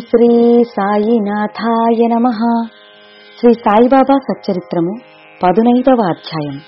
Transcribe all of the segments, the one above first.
శ్రీ సాయినాథాయ నమ శ్రీ సాయిబాబా సచ్చరిత్రము పదునైదవ అధ్యాయం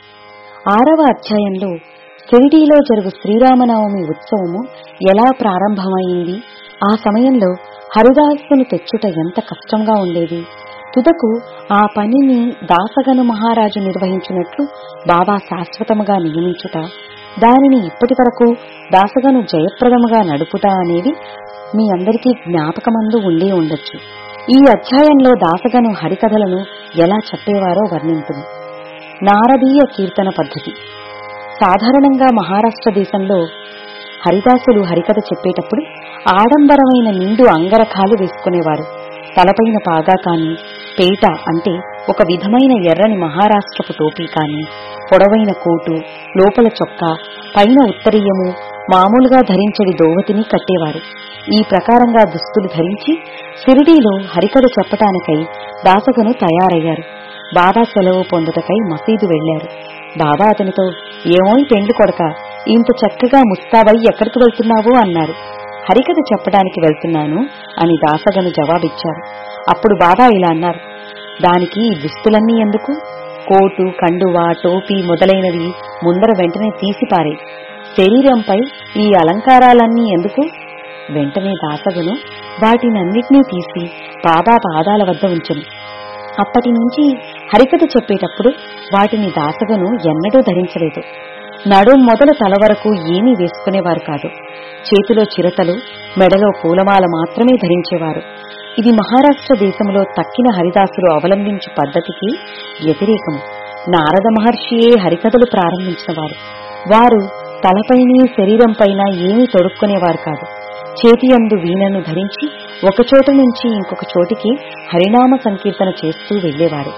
ఆరవ అధ్యాయంలో షిరిడీలో జరుగు శ్రీరామనవమి ఉత్సవము ఎలా ప్రారంభమైంది ఆ సమయంలో హరిదాసును తెచ్చుట ఎంత కష్టంగా ఉండేది తుదకు ఆ పనిని దాసగను మహారాజు నిర్వహించినట్లు బాబా శాశ్వతముగా నియమించుట దానిని ఇప్పటి వరకు దాసగను జయప్రదముగా నడుపుట అనేవి మీ అందరికీ జ్ఞాపకమందు ఉండే ఉండొచ్చు ఈ అధ్యాయంలో దాసగను హరికథలను ఎలా చెప్పేవారో వర్ణింపును నారదీయ కీర్తన పద్ధతి సాధారణంగా మహారాష్ట్ర దేశంలో హరిదాసులు హరికథ చెప్పేటప్పుడు ఆడంబరమైన నిండు అంగరఖాలు వేసుకునేవారు తలపైన పాగా కాని పేట అంటే ఒక విధమైన ఎర్రని మహారాష్ట్రపు టోపీ కాని పొడవైన కోటు లోపల చొక్కా పైన ఉత్తరీయము మామూలుగా ధరించడి దోవతిని కట్టేవారు ఈ ప్రకారంగా దుస్తులు ధరించి షిరిడీలో హరికథ చెప్పటానికై దాసగను తయారయ్యారు బాబా సెలవు పొందుటకై మసీదు వెళ్లారు బాబా అతనితో ఏమోయ్ పెండ్లి కొడక ఇంత చక్కగా ముస్తాబై ఎక్కడికి వెళ్తున్నావు అన్నారు హరికథ చెప్పడానికి వెళ్తున్నాను అని దాసగను జవాబిచ్చారు అప్పుడు బాబా ఇలా అన్నారు దానికి ఈ దుస్తులన్నీ ఎందుకు కోటు కండువా టోపీ మొదలైనవి ముందర వెంటనే తీసిపారే శరీరంపై ఈ అలంకారాలన్నీ ఎందుకు వెంటనే దాసగను వాటినన్నిటినీ తీసి బాబా పాదాల వద్ద ఉంచును అప్పటి నుంచి హరికథ చెప్పేటప్పుడు వాటిని దాసగను ఎన్నడూ ధరించలేదు నడుం మొదలు తల వరకు ఏమీ వేసుకునేవారు కాదు చేతిలో చిరతలు మెడలో పూలమాల మాత్రమే ధరించేవారు ఇది మహారాష్ట్ర దేశంలో తక్కిన హరిదాసులు అవలంబించు పద్ధతికి వ్యతిరేకము నారద మహర్షియే హరికథలు ప్రారంభించినవారు వారు తలపైని శరీరంపైన ఏమీ తొడుక్కునేవారు కాదు చేతి అందు వీణను ధరించి ఒకచోట నుంచి ఇంకొక చోటికి హరినామ సంకీర్తన చేస్తూ వెళ్లేవారు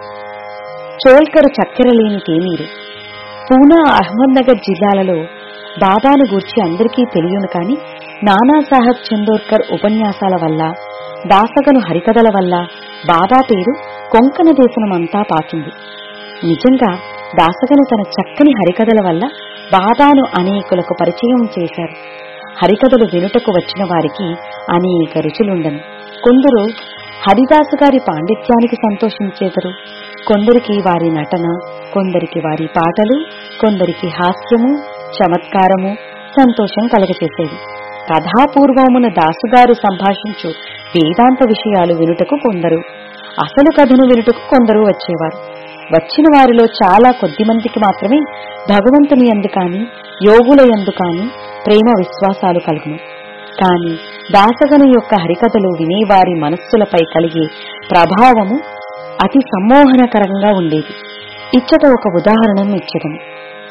చోల్కరు చక్కెర లేని తేనీరు పూనా అహ్మద్నగర్ జిల్లాలలో బాబాను గూర్చి అందరికీ తెలియను కాని నానాసాహెబ్ చందోర్కర్ ఉపన్యాసాల వల్ల దాసగను హరికథల వల్ల బాబా పేరు కొంకణ దేశనమంతా పాకింది నిజంగా దాసగను తన చక్కని హరికథల వల్ల బాబాను అనేకులకు పరిచయం చేశారు హరికథలు వినుటకు వచ్చిన వారికి అనేక రుచులుండను కొందరు హరిదాసు గారి పాండిత్యానికి సంతోషించేదరు కొందరికి వారి నటన కొందరికి వారి పాటలు కొందరికి హాస్యము చమత్కారము సంతోషం కలగచేసేవి కథాపూర్వమున దాసుగారు సంభాషించు వేదాంత విషయాలు వినుటకు కొందరు అసలు కథను వినుటకు కొందరు వచ్చేవారు వచ్చిన వారిలో చాలా కొద్ది మందికి మాత్రమే భగవంతుని ఎందు కాని యోగుల ఎందు కాని ప్రేమ విశ్వాసాలు కలుగును కాని దాసగను యొక్క హరికథలు వినేవారి మనస్సులపై కలిగే ప్రభావము అతి సమ్మోహనకరంగా ఉండేది ఇచ్చట ఒక ఉదాహరణను ఇచ్చదను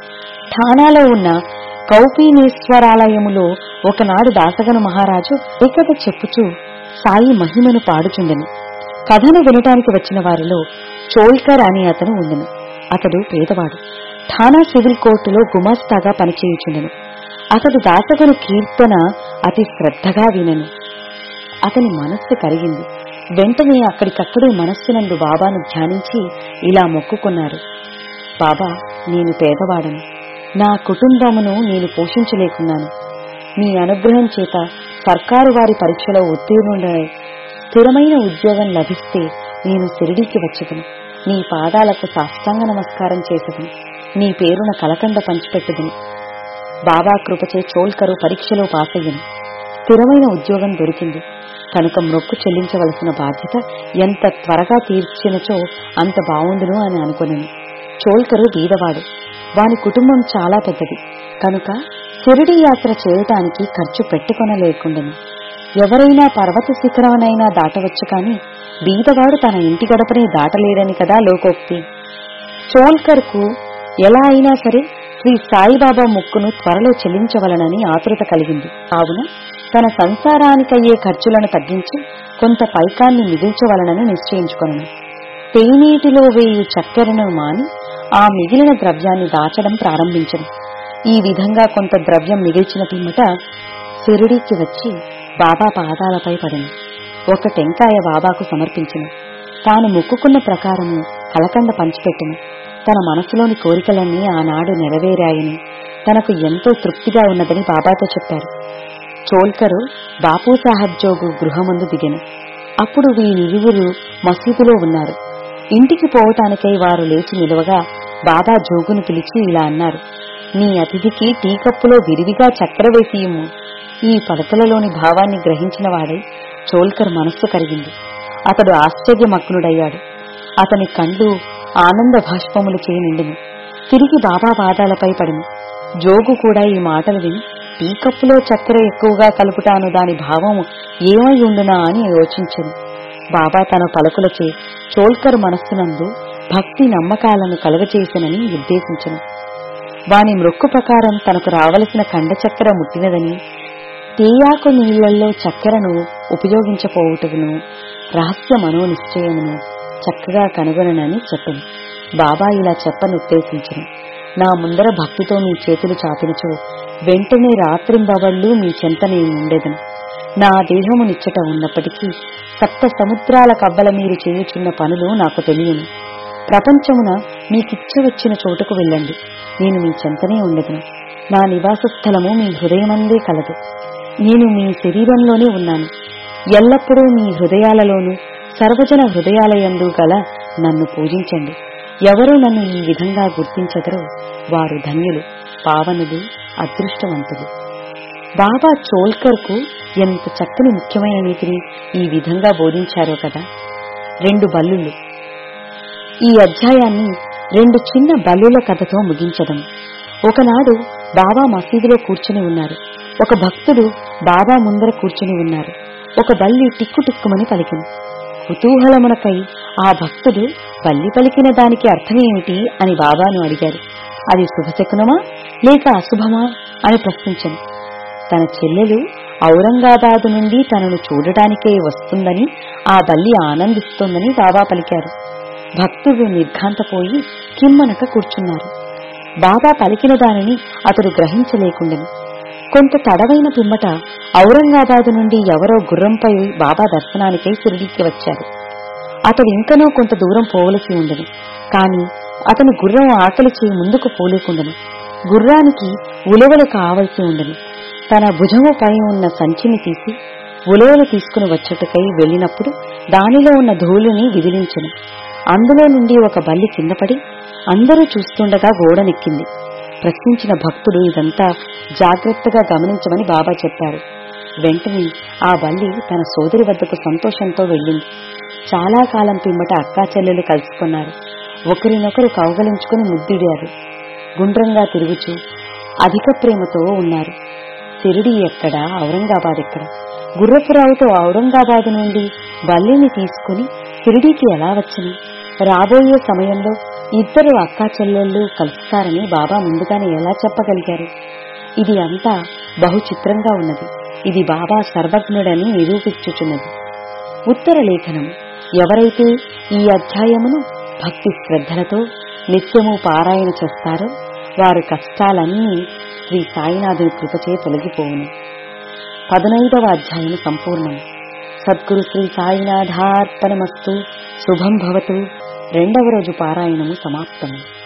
ఠానాలో ఉన్న కౌపీనేశ్వరాలయములో ఒకనాడు దాసగను మహారాజు హరికథ చెప్పుచూ సాయి మహిమను పాడుచుండెను కథను వినటానికి వచ్చిన వారిలో చోల్కర్ అనే అతను ఉండెను అతడు పేదవాడు ఠానా సివిల్ కోర్టులో గుమాస్తాగా పనిచేయుచుండెను అతడు దాసగను కీర్తన అతి శ్రద్ధగా వినెను అతని మనస్సు కరిగింది వెంటనే అక్కడికక్కడే మనస్సునందు బాబాను ధ్యానించి ఇలా మొక్కుకున్నారు బాబా నేను పేదవాడను నా కుటుంబమును నేను పోషించలేకున్నాను నీ అనుగ్రహం చేత సర్కారు వారి పరీక్షలో ఉత్తీర్ణుడై స్థిరమైన ఉద్యోగం లభిస్తే నేను సిరిడీకి వచ్చేదను నీ పాదాలకు సాష్టాంగ నమస్కారం చేసేదను నీ పేరున కలకండ పంచిపెట్టదును బాబా కృపచే చోల్కరు పరీక్షలో పాసయ్యను స్థిరమైన ఉద్యోగం దొరికింది కనుక మొక్కు చెల్లించవలసిన బాధ్యత ఎంత త్వరగా తీర్చినచో అంత బావుండును అని అనుకున్నాను చోల్కరు బీదవాడు వాని కుటుంబం చాలా పెద్దది కనుక షిరిడి యాత్ర చేయటానికి ఖర్చు పెట్టుకొనలేకుండెను ఎవరైనా పర్వత శిఖరమనైనా దాటవచ్చు కాని బీదవాడు తన ఇంటి గడపనే దాటలేడని కదా లోకోక్తి చోల్కర్కు ఎలా అయినా సరే శ్రీ సాయిబాబా ముక్కును త్వరలో చెల్లించవలనని ఆతురత కలిగింది కావున తన సంసారానికయ్యే ఖర్చులను తగ్గించి కొంత పైకాన్ని మిగిల్చవలనని నిశ్చయించుకొనను తేనీటిలో వేయు చక్కెరను మాని ఆ మిగిలిన ద్రవ్యాన్ని దాచడం ప్రారంభించను ఈ విధంగా కొంత ద్రవ్యం మిగిల్చిన పిమ్మట షిరిడీకి వచ్చి బాబా పాదాలపై పడింది ఒక టెంకాయ బాబాకు సమర్పించను తాను మొక్కుకున్న ప్రకారము కలకండ పంచిపెట్టెను తన మనసులోని కోరికలన్నీ ఆనాడు నెరవేరాయని తనకు ఎంతో తృప్తిగా ఉన్నదని బాబాతో చెప్పారు చోల్కరు బాపూ సాహెబ్ జోగు గృహమందు దిగెను అప్పుడు వీరిరువురు మసీదులో ఉన్నారు ఇంటికి పోవటానికై వారు లేచి నిలవగా బాబా జోగును పిలిచి ఇలా అన్నారు నీ అతిథికి టీ కప్పులో విరివిగా చక్కెర వేసి ఇమ్ము ఈ పలకలలోని భావాన్ని గ్రహించిన వాడై చోల్కర్ మనస్సు కరిగింది అతడు ఆశ్చర్యమగ్నుడయ్యాడు అతని కళ్ళు ఆనంద భాష్పములు చేయి నిండును తిరిగి బాబా పాదాలపై పడిను జోగు కూడా ఈ మాటలు విని టీ కప్పులో చక్కెర ఎక్కువగా కలుపుటాను దాని భావము ఏమై ఉండునా అని యోచించను బాబా తన పలుకులచే చోల్కర్ మనస్సునందు భక్తి నమ్మకాలను కలుగచేసనని నిర్దేశించను వాని మృక్కు ప్రకారం తనకు రావలసిన కండ చక్కెర ముట్టినదని తేయాకు నీళ్లలో చక్కెరను ఉపయోగించపోవుటను రహస్య మనోనిశ్చయమును చక్కగా కనుగొననని చెప్పను బాబా ఇలా చెప్పనుద్దేశించను నా ముందర భక్తితో మీ చేతులు చాపినచో వెంటనే రాత్రింబవళ్ళు మీ చెంత నేను ఉండేదను నా దేహము నిచ్చట ఉన్నప్పటికీ సప్త సముద్రాల కవ్వల మీరు చేయుచున్న పనులు నాకు తెలియను ప్రపంచమున మీకిచ్చ వచ్చిన చోటుకు వెళ్ళండి నేను మీ చెంతనే ఉండదును నా నివాస స్థలము మీ హృదయమందే కలదు నేను మీ శరీరంలోనే ఉన్నాను ఎల్లప్పుడూ మీ హృదయాలలోనూ సర్వజన హృదయాలయందు గల నన్ను పూజించండి ఎవరు నన్ను ఈ విధంగా గుర్తించగరో వారు ధన్యులు పావనులు అదృష్టవంతులు బాబా చోల్కర్కు ఎంత చక్కని ముఖ్యమైన నీతిని ఈ విధంగా బోధించారో కదా రెండు బల్లులు ఈ అధ్యాయాన్ని రెండు చిన్న బల్లుల కథతో ముగించడం ఒకనాడు బాబా మసీదులో కూర్చుని ఉన్నారు ఒక భక్తుడు బాబా ముందర కూర్చుని ఉన్నారు ఒక బల్లి టిక్కు టిక్కుమని పలికింది కుతూహలమునకై ఆ భక్తుడు బల్లి పలికిన దానికి అర్థమేమిటి అని బాబాను అడిగారు అది శుభశకునమా లేక అశుభమా అని ప్రశ్నించను తన చెల్లెలు ఔరంగాబాదు నుండి తనను చూడటానికే వస్తుందని ఆ బల్లి ఆనందిస్తోందని బాబా పలికారు భక్తుడు నిర్ఘాంతపోయి కిమ్మనక కూర్చున్నారు బాబా పలికిన దానిని అతడు గ్రహించలేకుండెను కొంత తడవైన పిమ్మట ఔరంగాబాదు నుండి ఎవరో గుర్రంపై బాబా దర్శనానికై సిరిడీకి వచ్చారు అతడు ఇంకనూ కొంత దూరం పోవలసి ఉండను కాని అతని గుర్రం ఆకలి చేయి ముందుకు పోలేకుండను గుర్రానికి ఉలవలు కావలసి ఉండను తన భుజముపై ఉన్న సంచిని తీసి ఉలవలు తీసుకుని వచ్చుటకై వెళ్ళినప్పుడు దానిలో ఉన్న ధూళిని విదిలించెను అందులో నుండి ఒక బల్లి కిందపడి అందరూ చూస్తుండగా గోడనెక్కింది ప్రశ్నించిన భక్తుడు ఇదంతా జాగ్రత్తగా గమనించమని బాబా చెప్పారు వెంటనే ఆ బల్లి తన సోదరి వద్దకు సంతోషంతో వెళ్ళింది చాలా కాలం పిమ్మట అక్కా చెల్లెలు కలుసుకున్నారు ఒకరినొకరు కౌగలించుకుని ముద్దిడారు గుండ్రంగా తిరుగుచూ అధిక ప్రేమతో ఉన్నారు సిరిడి ఎక్కడ ఔరంగాబాద్ ఎక్కడ గుర్రపురావుతో ఔరంగాబాద్ నుండి బల్లిని తీసుకుని సిరిడీకి ఎలా వచ్చను రాబోయే సమయంలో ఇద్దరు అక్కా చెల్లెళ్ళు కలుస్తారని బాబా ముందుగానే ఎలా చెప్పగలిగారు ఇది అంతా బహు చిత్రంగా ఉన్నది ఇది బాబా సర్వజ్ఞుడని నిరూపించుచున్నది ఉత్తర లేఖనం ఎవరైతే ఈ అధ్యాయమును భక్తి శ్రద్ధలతో నిత్యము పారాయణ చేస్తారో వారి కష్టాలన్నీ శ్రీ సాయినాథుని కృపచే తొలగిపోవును పదనైదవ అధ్యాయం సంపూర్ణం సద్గురు శ్రీ సాయినాథార్పణమస్తు శుభం భవతు రెండవ రోజు పారాయణము సమాప్తము